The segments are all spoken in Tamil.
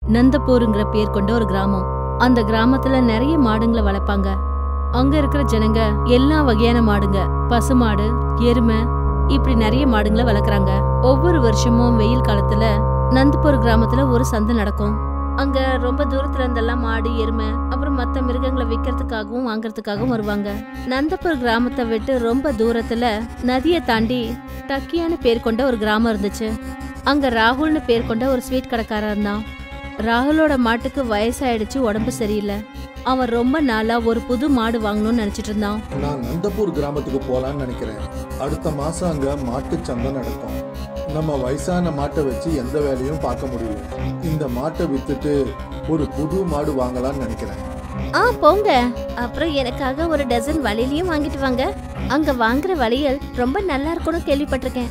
நந்தப்பூருங்கிற பேர் கொண்ட ஒரு கிராமம் அந்த கிராமத்துல நிறைய மாடுங்களை வளர்ப்பாங்க அங்க இருக்கிற ஜனங்க எல்லா வகையான மாடுங்க பசுமாடு எருமை இப்படி நிறைய மாடுங்களை வளர்க்குறாங்க ஒவ்வொரு வருஷமும் வெயில் காலத்துல நந்தப்பூர் கிராமத்துல ஒரு சந்தை நடக்கும் அங்க ரொம்ப தூரத்துல இருந்தெல்லாம் மாடு எருமை அப்புறம் மத்த மிருகங்களை விற்கிறதுக்காகவும் வாங்குறதுக்காகவும் வருவாங்க நந்தப்பூர் கிராமத்தை விட்டு ரொம்ப தூரத்துல நதியை தாண்டி டக்கியான பேர் கொண்ட ஒரு கிராமம் இருந்துச்சு அங்க ராகுல்னு பேர் கொண்ட ஒரு ஸ்வீட் கடைக்காரர் இருந்தான் ராகுலோட மாட்டுக்கு வயசாயிடுச்சு உடம்பு சரியில்லை அவன் ரொம்ப நாளா ஒரு புது மாடு வாங்கணும்னு நினைச்சிட்டு இருந்தான் நான் நந்தப்பூர் கிராமத்துக்கு போலான்னு நினைக்கிறேன் அடுத்த மாசம் அங்க மாட்டு சந்தை நடக்கும் நம்ம வயசான மாட்டை வச்சு எந்த வேலையும் பார்க்க முடியல இந்த மாட்டை வித்துட்டு ஒரு புது மாடு வாங்கலாம்னு நினைக்கிறேன் ஆ போங்க அப்புறம் எனக்காக ஒரு டசன் வளையலையும் வாங்கிட்டு வாங்க அங்க வாங்குற வளையல் ரொம்ப நல்லா இருக்கும்னு கேள்விப்பட்டிருக்கேன்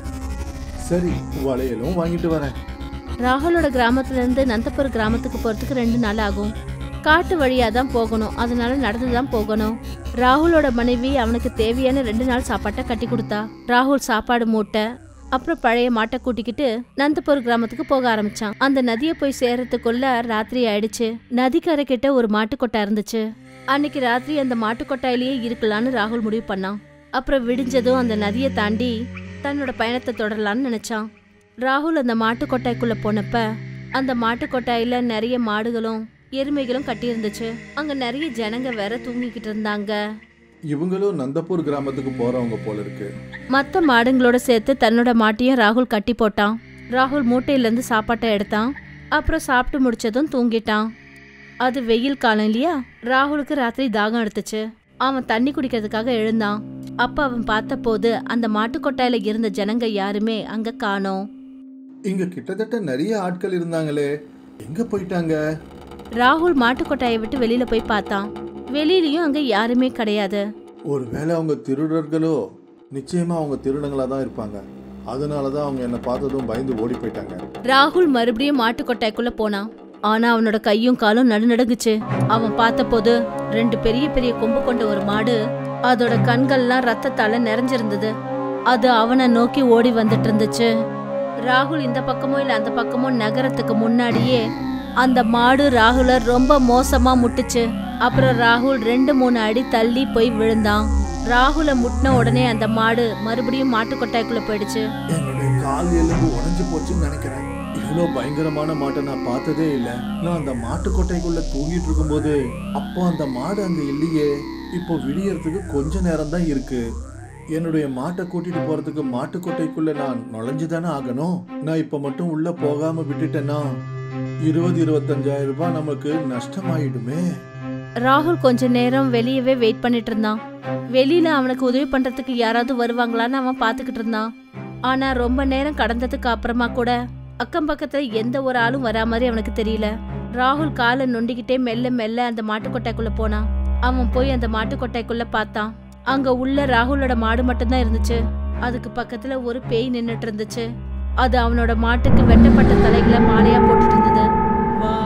சரி வளையலும் வாங்கிட்டு வரேன் ராகுலோட கிராமத்துல இருந்து நந்தபுர கிராமத்துக்கு போறதுக்கு ரெண்டு நாள் ஆகும் காட்டு வழியா தான் போகணும் அதனால நடந்து தான் போகணும் ராகுலோட மனைவி அவனுக்கு தேவையான ரெண்டு நாள் சாப்பாட்டை கட்டி கொடுத்தா ராகுல் சாப்பாடு மூட்டை அப்புறம் பழைய மாட்டை கூட்டிக்கிட்டு நந்தபுர கிராமத்துக்கு போக ஆரம்பிச்சான் அந்த நதியை போய் சேர்றதுக்குள்ள ராத்திரி ஆயிடுச்சு நதிக்கரை கிட்ட ஒரு மாட்டுக்கொட்டை இருந்துச்சு அன்னைக்கு ராத்திரி அந்த மாட்டுக்கொட்டாயிலேயே இருக்கலான்னு ராகுல் முடிவு பண்ணான் அப்புறம் விடிஞ்சதும் அந்த நதியை தாண்டி தன்னோட பயணத்தை தொடரலான்னு நினைச்சான் ராகுல் அந்த மாட்டு கொட்டாய்க்குள்ள போனப்ப அந்த மாட்டு கொட்டாயில நிறைய மாடுகளும் எருமைகளும் கட்டி இருந்துச்சு அங்க நிறைய ஜனங்க வேற தூங்கிக்கிட்டு இருந்தாங்க இவங்களும் நந்தப்பூர் கிராமத்துக்கு போறவங்க போல இருக்கு மத்த மாடுங்களோட சேர்த்து தன்னோட மாட்டையும் ராகுல் கட்டி போட்டான் ராகுல் மூட்டையில இருந்து சாப்பாட்டை எடுத்தான் அப்புறம் சாப்பிட்டு முடிச்சதும் தூங்கிட்டான் அது வெயில் காலம் இல்லையா ராகுலுக்கு ராத்திரி தாகம் எடுத்துச்சு அவன் தண்ணி குடிக்கிறதுக்காக எழுந்தான் அப்ப அவன் பார்த்தபோது அந்த மாட்டு கொட்டாயில இருந்த ஜனங்க யாருமே அங்க காணோம் இங்க கிட்டத்தட்ட நிறைய ஆட்கள் இருந்தாங்களே எங்க போயிட்டாங்க ராகுல் மாட்டுக்கொட்டாயை விட்டு வெளியில போய் பார்த்தான் வெளியிலயும் அங்க யாருமே கிடையாது ஒருவேளை அவங்க திருடர்களோ நிச்சயமா அவங்க திருடங்களா தான் இருப்பாங்க அதனால தான் அவங்க என்னை பார்த்ததும் பயந்து ஓடி போயிட்டாங்க ராகுல் மறுபடியும் மாட்டுக்கொட்டாய்க்குள்ள போனான் ஆனா அவனோட கையும் காலும் நடுநடுங்குச்சு அவன் பார்த்தபோது ரெண்டு பெரிய பெரிய கொம்பு கொண்ட ஒரு மாடு அதோட கண்கள்லாம் ரத்தத்தால நிறைஞ்சிருந்தது அது அவனை நோக்கி ஓடி வந்துட்டு இருந்துச்சு ராகுல் இந்த பக்கமோ இல்ல அந்த பக்கமோ நகரத்துக்கு முன்னாடியே அந்த மாடு ராகுல ரொம்ப மோசமா முட்டுச்சு அப்புறம் ராகுல் ரெண்டு மூணு அடி தள்ளி போய் விழுந்தான் ராகுல முட்டின உடனே அந்த மாடு மறுபடியும் மாட்டுக்கொட்டாய்க்குள்ள போயிடுச்சு என்னுடைய கால் எலும்பு உடைஞ்சு போச்சுன்னு நினைக்கிறேன் இவ்வளோ பயங்கரமான மாட்டை நான் பார்த்ததே இல்லை நான் அந்த மாட்டுக்கொட்டைக்குள்ள தூங்கிட்டு இருக்கும்போது அப்போ அந்த மாடு அங்க இல்லையே இப்போ விடியறதுக்கு கொஞ்ச நேரம் தான் இருக்கு என்னுடைய மாட்டை கூட்டிட்டு போறதுக்கு மாட்டுக்கொட்டைக்குள்ள நான் நுழைஞ்சு தானே ஆகணும் நான் இப்ப மட்டும் உள்ள போகாம விட்டுட்டேன்னா இருபது இருபத்தஞ்சாயிரம் ரூபாய் நமக்கு நஷ்டமாயிடுமே ராகுல் கொஞ்ச நேரம் வெளியவே வெயிட் பண்ணிட்டு இருந்தான் வெளியில அவனுக்கு உதவி பண்றதுக்கு யாராவது வருவாங்களான்னு அவன் பாத்துக்கிட்டு இருந்தான் ஆனா ரொம்ப நேரம் கடந்ததுக்கு அப்புறமா கூட அக்கம் பக்கத்துல எந்த ஒரு ஆளும் வரா மாதிரி அவனுக்கு தெரியல ராகுல் காலை நொண்டிக்கிட்டே மெல்ல மெல்ல அந்த மாட்டுக்கொட்டாய்க்குள்ள போனான் அவன் போய் அந்த மாட்டுக்கொட்டாய்க்குள்ள பார்த்தான் அங்க உள்ள ராகுலோட மாடு மட்டும்தான் இருந்துச்சு அதுக்கு பக்கத்துல ஒரு பேய் நின்னுட்டு இருந்துச்சு அது அவனோட மாட்டுக்கு வெட்டப்பட்ட தலைகளை மாலையா போட்டுட்டு இருந்தது வா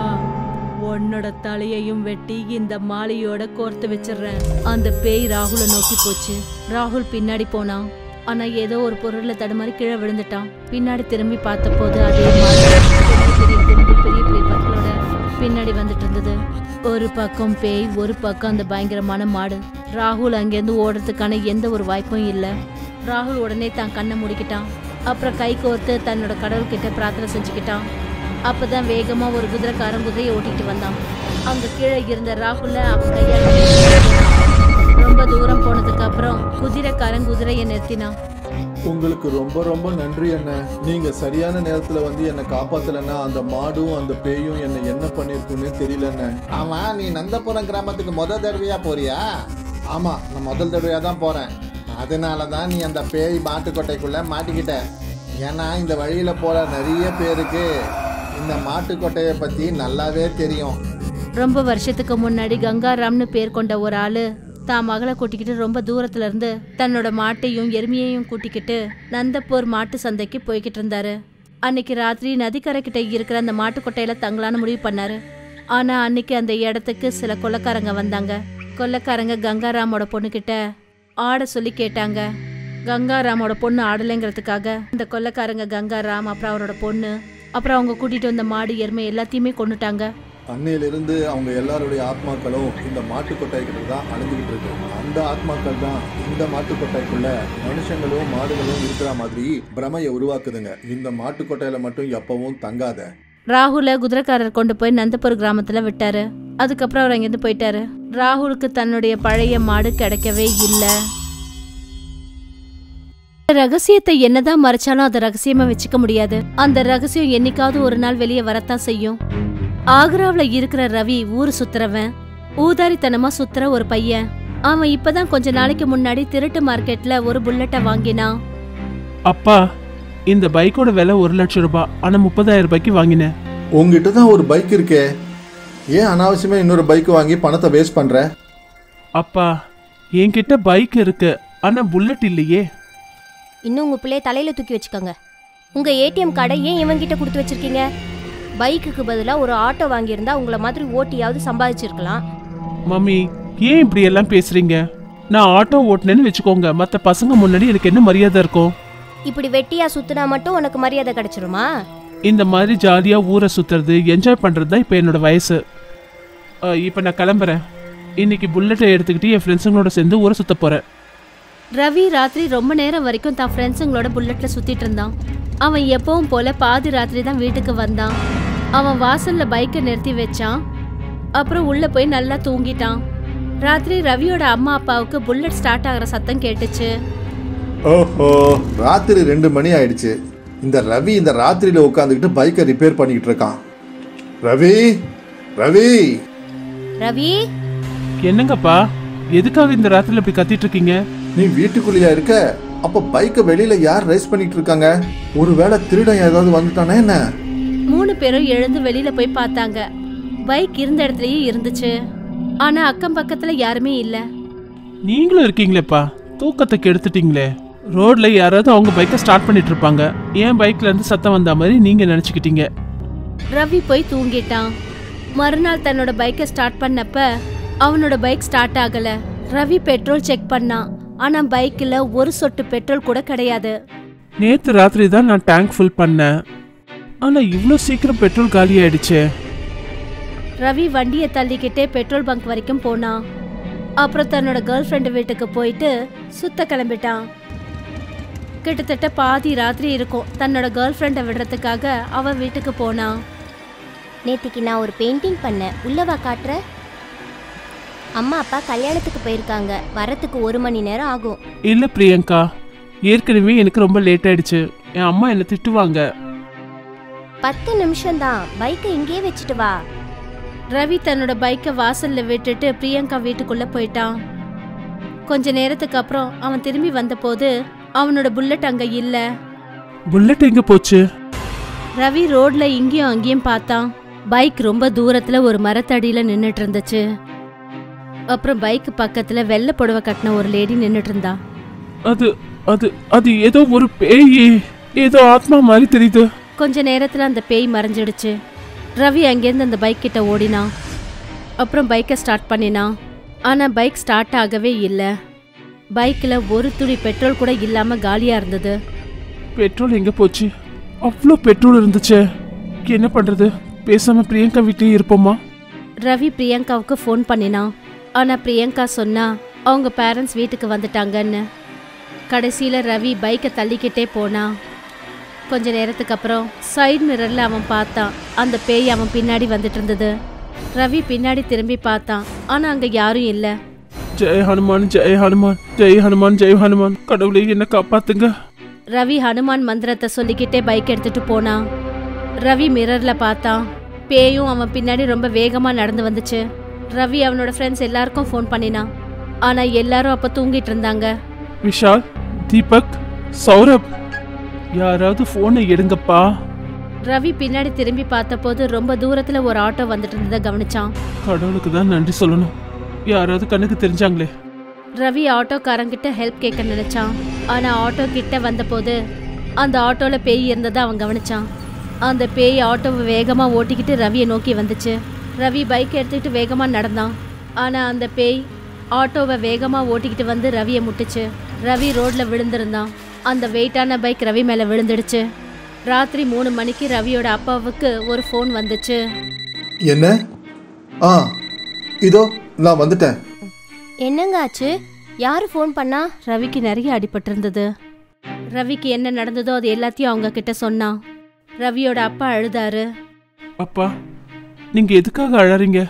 உன்னோட தலையையும் வெட்டி இந்த மாலையோட கோர்த்து வச்சிடுறேன் அந்த பேய் ராகுல நோக்கி போச்சு ராகுல் பின்னாடி போனான் ஆனா ஏதோ ஒரு பொருள்ல தடுமாறி கீழே விழுந்துட்டான் பின்னாடி திரும்பி பார்த்தபோது அதே மாதிரி பெரிய பெரிய துண்டு பெரிய பெரிய பற்களோட பின்னாடி வந்துட்டு இருந்தது ஒரு பக்கம் பேய் ஒரு பக்கம் அந்த பயங்கரமான மாடு ராகுல் அங்கேருந்து ஓடுறதுக்கான எந்த ஒரு வாய்ப்பும் இல்லை ராகுல் உடனே தான் கண்ணை மூடிக்கிட்டான் அப்புறம் கை கோர்த்து தன்னோட கடவுள் கிட்ட பிரார்த்தனை செஞ்சுக்கிட்டான் அப்பதான் வேகமா ஒரு குதிரைக்காரன் குதிரையை ஓட்டிட்டு வந்தான் அங்க கீழே இருந்த ராகுல அவன் கையால ரொம்ப தூரம் போனதுக்கு அப்புறம் குதிரைக்காரன் குதிரையை நிறுத்தினான் உங்களுக்கு ரொம்ப ரொம்ப நன்றி அண்ணா நீங்க சரியான நேரத்துல வந்து என்னை காப்பாத்தலன்னா அந்த மாடும் அந்த பேயும் என்னை என்ன பண்ணிருக்குன்னு தெரியலண்ணே ஆமா நீ நந்தபுரம் கிராமத்துக்கு முத தடவையா போறியா ஆமா நான் முதல் தடவையா தான் போறேன் அதனால தான் நீ அந்த பேய் மாட்டுக்கொட்டைக்குள்ள மாட்டிக்கிட்ட ஏன்னா இந்த வழியில போற நிறைய பேருக்கு இந்த மாட்டுக்கொட்டையை பத்தி நல்லாவே தெரியும் ரொம்ப வருஷத்துக்கு முன்னாடி கங்காராம்னு பேர் கொண்ட ஒரு ஆளு தான் மகளை கூட்டிக்கிட்டு ரொம்ப தூரத்துல இருந்து தன்னோட மாட்டையும் எருமையையும் கூட்டிக்கிட்டு நந்தப்பூர் மாட்டு சந்தைக்கு போய்கிட்டு இருந்தாரு அன்னைக்கு ராத்திரி நதிக்கரை கிட்ட இருக்கிற அந்த மாட்டுக்கொட்டையில தங்கலான்னு முடிவு பண்ணாரு ஆனா அன்னைக்கு அந்த இடத்துக்கு சில கொள்ளைக்காரங்க வந்தாங்க கொள்ளைக்காரங்க கங்காராமோட பொண்ணுகிட்ட ஆட சொல்லி கேட்டாங்க கங்காராமோட பொண்ணு ஆடலைங்கிறதுக்காக அந்த கொள்ளைக்காரங்க கங்காராம் அப்புறம் அவரோட பொண்ணு அப்புறம் அவங்க கூட்டிட்டு வந்த மாடு எருமை எல்லாத்தையுமே கொண்டுட்டாங்க அன்னையிலிருந்து அவங்க எல்லாருடைய ஆத்மாக்களும் இந்த மாட்டுக்கொட்டாய்கிட்ட தான் அழிஞ்சுக்கிட்டு இருக்கு அந்த ஆத்மாக்கள் தான் இந்த மாட்டுக்கொட்டாய்க்குள்ள மனுஷங்களும் மாடுகளும் இருக்கிற மாதிரி பிரமையை உருவாக்குதுங்க இந்த மாட்டுக்கொட்டையில மட்டும் எப்பவும் தங்காத ராகுல குதிரைக்காரர் கொண்டு போய் நந்தபுர் கிராமத்துல விட்டாரு அதுக்கப்புறம் அவர் அங்கிருந்து போயிட்டாரு ராகுலுக்கு தன்னுடைய பழைய மாடு கிடைக்கவே இல்லை ரகசியத்தை என்னதான் மறைச்சாலும் அதை ரகசியமா வச்சுக்க முடியாது அந்த ரகசியம் என்னைக்காவது ஒரு நாள் வெளியே வரத்தான் செய்யும் ஆக்ராவுல இருக்கிற ரவி ஊரு சுத்துறவன் ஊதாரித்தனமா சுத்துற ஒரு பையன் அவன் இப்பதான் கொஞ்ச நாளைக்கு முன்னாடி திருட்டு மார்க்கெட்ல ஒரு புல்லட்டை வாங்கினான் அப்பா இந்த பைக்கோட விலை ஒரு லட்சம் ரூபாய் ஆனா முப்பதாயிரம் ரூபாய்க்கு வாங்கினேன் உங்ககிட்ட தான் ஒரு பைக் இருக்கே ஏன் அனாவசியமா இன்னொரு பைக் வாங்கி பணத்தை வேஸ்ட் பண்ற அப்பா என்கிட்ட பைக் இருக்கு ஆனா புல்லட் இல்லையே இன்னும் உங்க பிள்ளைய தலையில தூக்கி வச்சுக்கோங்க உங்க ஏடிஎம் கார்டை ஏன் இவங்கிட்ட கொடுத்து வச்சிருக்கீங்க பைக்குக்கு பதிலா ஒரு ஆட்டோ வாங்கியிருந்தா உங்களை மாதிரி ஓட்டியாவது சம்பாதிச்சிருக்கலாம் மம்மி ஏன் இப்படி எல்லாம் பேசுறீங்க நான் ஆட்டோ ஓட்டுனேன்னு வச்சுக்கோங்க மத்த பசங்க முன்னாடி எனக்கு என்ன மரியாதை இருக்கும் இப்படி வெட்டியா சுத்துனா மட்டும் உனக்கு மரியாதை கிடைச்சிருமா இந்த மாதிரி ஜாலியா ஊரை சுத்துறது என்ஜாய் பண்றது தான் இப்போ என்னோட வயசு அஹ், இப்போ நான் கிளம்புறேன் இன்னைக்கு புல்லட்டை எடுத்துக்கிட்டு என் ஃப்ரெண்ட்ஸுங்களோட சேர்ந்து ஊரை சுத்த போறேன் ரவி ராத்திரி ரொம்ப நேரம் வரைக்கும் தான் ஃப்ரெண்ட்ஸுங்களோட புல்லட்ல சுத்திட்டு இருந்தான் அவன் எப்பவும் போல பாதி ராத்திரி தான் வீட்டுக்கு வந்தான் அவன் வாசல்ல பைக்கை நிறுத்தி வச்சான் அப்புறம் உள்ள போய் நல்லா தூங்கிட்டான் ராத்திரி ரவியோட அம்மா அப்பாவுக்கு புல்லட் ஸ்டார்ட் ஆகுற சத்தம் கேட்டுச்சு ஓஹோ ராத்திரி ரெண்டு மணி ஆயிடுச்சு இந்த ரவி இந்த ராத்திரியில உட்காந்துக்கிட்டு பைக்கை ரிப்பேர் பண்ணிக்கிட்டு இருக்கான் ரவி ரவி ரவி என்னங்கப்பா எதுக்காக இந்த ராத்திரில இப்படி கத்திட்டு இருக்கீங்க நீ வீட்டுக்குள்ளேயா இருக்க அப்ப பைக்கை வெளியில யார் ரேஸ் பண்ணிட்டு இருக்காங்க ஒருவேளை திருடன் ஏதாவது வந்துட்டானா என்ன மூணு பேரும் எழுந்து வெளியில போய் பார்த்தாங்க பைக் இருந்த இடத்துலயே இருந்துச்சு ஆனா அக்கம் பக்கத்துல யாருமே இல்ல நீங்களும் இருக்கீங்களேப்பா தூக்கத்தை கெடுத்துட்டீங்களே ரோட்ல யாராவது அவங்க பைக்கை ஸ்டார்ட் பண்ணிட்டு இருப்பாங்க என் பைக்ல இருந்து சத்தம் வந்த மாதிரி நீங்க நினைச்சுக்கிட்டீங்க ரவி போய் தூங்கிட்டான் மறுநாள் தன்னோட பைக்கை ஸ்டார்ட் பண்ணப்ப அவனோட பைக் ஸ்டார்ட் ஆகல ரவி பெட்ரோல் செக் பண்ணான் ஆனா பைக்ல ஒரு சொட்டு பெட்ரோல் கூட கிடையாது நேத்து ராத்திரி தான் நான் டேங்க் ஃபில் பண்ணேன் ஆனா இவ்வளோ சீக்கிரம் பெட்ரோல் காலி ஆயிடுச்சே ரவி வண்டியை தள்ளிக்கிட்டே பெட்ரோல் பங்க் வரைக்கும் போனான் அப்புறம் தன்னோட கேர்ள் ஃப்ரெண்டு வீட்டுக்கு போயிட்டு சுத்த கிளம்பிட்டான் கிட்டத்தட்ட பாதி ராத்திரி இருக்கும் தன்னோட கேர்ள் ஃப்ரெண்டை விடுறதுக்காக அவ வீட்டுக்கு போனான் நேத்திக்கு நான் ஒரு பெயிண்டிங் பண்ணேன் உள்ளவா காட்டுற அம்மா அப்பா கல்யாணத்துக்கு போயிருக்காங்க வரத்துக்கு ஒரு மணி நேரம் ஆகும் இல்ல பிரியங்கா ஏற்கனவே எனக்கு ரொம்ப லேட் ஆயிடுச்சு என் அம்மா என்னை திட்டுவாங்க பத்து நிமிஷம் தான் பைக்கை இங்கேயே வச்சுட்டு வா ரவி தன்னோட பைக்கை வாசல்ல விட்டுட்டு பிரியங்கா வீட்டுக்குள்ள போயிட்டான் கொஞ்ச நேரத்துக்கு அப்புறம் அவன் திரும்பி வந்தபோது அவனோட புல்லட் அங்க இல்ல புல்லட் எங்க போச்சு ரவி ரோட்ல இங்கேயும் அங்கேயும் பார்த்தான் பைக் ரொம்ப தூரத்துல ஒரு மரத்தடியில நின்னுட்டு இருந்துச்சு அப்புறம் பைக் பக்கத்துல வெள்ளை புடவை கட்டின ஒரு லேடி நின்னுட்டு இருந்தா அது அது அது ஏதோ ஒரு பேய் ஏதோ ஆத்மா மாதிரி தெரியுது கொஞ்ச நேரத்துல அந்த பேய் மறைஞ்சிடுச்சு ரவி அங்கேருந்து அந்த பைக் கிட்ட ஓடினான் அப்புறம் பைக்கை ஸ்டார்ட் பண்ணினான் ஆனா பைக் ஸ்டார்ட் ஆகவே இல்லை பைக்ல ஒரு துளி பெட்ரோல் கூட இல்லாம காலியா இருந்தது பெட்ரோல் எங்க போச்சு அவ்வளோ பெட்ரோல் இருந்துச்சே என்ன பண்றது பேசாம பிரியங்கா வீட்லயே இருப்போமா ரவி பிரியங்காவுக்கு ஃபோன் பண்ணினான் ஆனா பிரியங்கா சொன்னா அவங்க பேரண்ட்ஸ் வீட்டுக்கு வந்துட்டாங்கன்னு கடைசியில ரவி பைக்கை தள்ளிக்கிட்டே போனான் கொஞ்ச நேரத்துக்கு அப்புறம் சைடு மிரர்ல அவன் பார்த்தான் அந்த பேய் அவன் பின்னாடி வந்துட்டு இருந்தது ரவி பின்னாடி திரும்பி பார்த்தான் ஆனா அங்க யாரும் இல்ல ஜெய் ஹனுமான் ஜெய் ஹனுமான் ஜெய் ஹனுமான் ஜெய் ஹனுமான் கடவுளே என்ன காப்பாத்துங்க ரவி ஹனுமான் மந்திரத்தை சொல்லிக்கிட்டே பைக் எடுத்துட்டு போனான் ரவி மிரர்ல பார்த்தான் பேயும் அவன் பின்னாடி ரொம்ப வேகமா நடந்து வந்துச்சு ரவி அவனோட ஃப்ரெண்ட்ஸ் எல்லாருக்கும் ஃபோன் பண்ணினான் ஆனா எல்லாரும் அப்ப தூங்கிட்டு இருந்தாங்க விஷால் தீபக் சௌரப் யாராவது போனை எடுங்கப்பா ரவி பின்னாடி திரும்பி பார்த்தபோது ரொம்ப தூரத்துல ஒரு ஆட்டோ வந்துட்டு இருந்ததை கவனிச்சான் கடவுளுக்கு தான் நன்றி சொல்லணும் யாராவது கண்ணுக்கு தெரிஞ்சாங்களே ரவி ஆட்டோக்காரங்கிட்ட ஹெல்ப் கேட்க நினைச்சான் ஆனா ஆட்டோ கிட்ட வந்தபோது அந்த ஆட்டோல பேய் இருந்ததை அவன் கவனிச்சான் அந்த பேய் ஆட்டோவை வேகமா ஓட்டிக்கிட்டு ரவியை நோக்கி வந்துச்சு ரவி பைக் எடுத்துக்கிட்டு வேகமா நடந்தான் ஆனா அந்த பேய் ஆட்டோவை வேகமா ஓட்டிக்கிட்டு வந்து ரவியை முட்டுச்சு ரவி ரோட்ல விழுந்திருந்தான் அந்த வெயிட்டான பைக் ரவி மேல விழுந்துடுச்சு ராத்திரி மூணு மணிக்கு ரவியோட அப்பாவுக்கு ஒரு ஃபோன் வந்துச்சு என்ன ஆ இதோ நான் வந்துட்டேன் என்னங்க ஆச்சு யாரு ஃபோன் பண்ணா ரவிக்கு நிறைய அடிபட்டிருந்தது ரவிக்கு என்ன நடந்ததோ அது எல்லாத்தையும் அவங்க கிட்ட சொன்னான் ரவியோட அப்பா அழுதாரு அப்பா நீங்க எதுக்காக அழறீங்க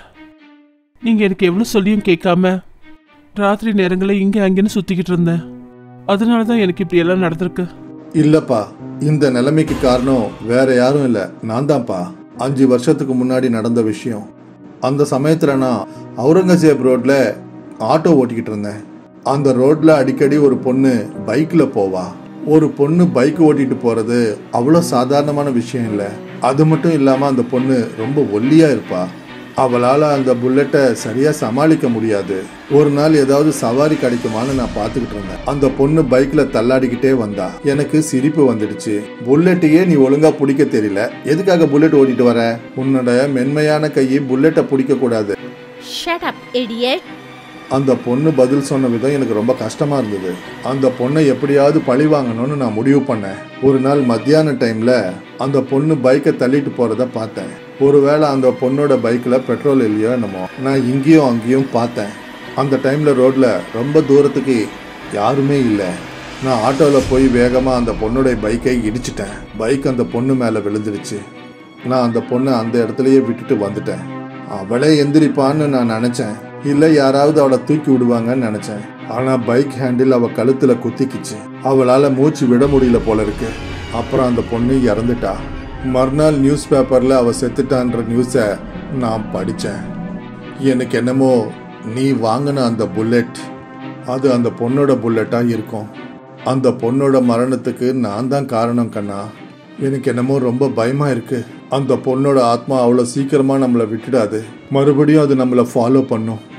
நீங்க எனக்கு எவ்வளவு சொல்லியும் கேட்காம ராத்திரி நேரங்களில் இங்க அங்கேன்னு சுத்திக்கிட்டு இருந்தேன் அதனால தான் எனக்கு இப்படி எல்லாம் நடந்திருக்கு இல்லப்பா இந்த நிலைமைக்கு காரணம் வேற யாரும் இல்ல நான் தான்ப்பா அஞ்சு வருஷத்துக்கு முன்னாடி நடந்த விஷயம் அந்த சமயத்துல நான் அவுரங்கசீப் ரோட்ல ஆட்டோ ஓட்டிக்கிட்டு இருந்தேன் அந்த ரோட்ல அடிக்கடி ஒரு பொண்ணு பைக்ல போவா ஒரு பொண்ணு பைக் ஓட்டிட்டு போறது அவ்வளோ சாதாரணமான விஷயம் இல்லை அது மட்டும் இல்லாம அந்த பொண்ணு ரொம்ப ஒல்லியா இருப்பா அவளால் அந்த புல்லட்டை சரியாக சமாளிக்க முடியாது ஒரு நாள் ஏதாவது சவாரி கிடைக்குமான்னு நான் பார்த்துக்கிட்டு இருந்தேன் அந்த பொண்ணு பைக்கில் தள்ளாடிக்கிட்டே வந்தா எனக்கு சிரிப்பு வந்துடுச்சு புல்லட்டையே நீ ஒழுங்கா பிடிக்க தெரியல எதுக்காக புல்லட் ஓட்டிட்டு வர உன்னோட மென்மையான கையை புல்லட்டை பிடிக்க கூடாது ஷட் அப் இடியட் அந்த பொண்ணு பதில் சொன்ன விதம் எனக்கு ரொம்ப கஷ்டமா இருந்தது அந்த பொண்ணை எப்படியாவது பழி வாங்கணும்னு நான் முடிவு பண்ணேன் ஒரு நாள் மத்தியான டைம்ல அந்த பொண்ணு பைக்கை தள்ளிட்டு போறத பார்த்தேன் ஒருவேளை அந்த பொண்ணோட பைக்ல பெட்ரோல் இல்லையோ என்னமோ நான் இங்கேயும் அங்கேயும் பார்த்தேன் அந்த டைம்ல ரோட்ல ரொம்ப தூரத்துக்கு யாருமே இல்லை நான் ஆட்டோவில் போய் வேகமாக அந்த பொண்ணுடைய பைக்கை இடிச்சிட்டேன் பைக் அந்த பொண்ணு மேலே விழுந்துடுச்சு நான் அந்த பொண்ணை அந்த இடத்துலயே விட்டுட்டு வந்துட்டேன் அவளே எந்திரிப்பான்னு நான் நினைச்சேன் இல்ல யாராவது அவளை தூக்கி விடுவாங்கன்னு நினைச்சேன் ஆனா பைக் ஹேண்டில் அவ கழுத்துல குத்திக்கிச்சு அவளால மூச்சு விட முடியல போல இருக்கு அப்புறம் அந்த பொண்ணு இறந்துட்டா மறுநாள் நியூஸ் பேப்பர்ல அவ செத்துட்டான்ற நியூஸை நான் படிச்சேன் எனக்கு என்னமோ நீ வாங்கின அந்த புல்லட் அது அந்த பொண்ணோட புல்லட்டா இருக்கும் அந்த பொண்ணோட மரணத்துக்கு நான் தான் காரணம் கண்ணா எனக்கு என்னமோ ரொம்ப பயமா இருக்கு அந்த பொண்ணோட ஆத்மா அவ்வளோ சீக்கிரமா நம்மளை விட்டுடாது மறுபடியும் அது நம்மளை ஃபாலோ பண்ணும்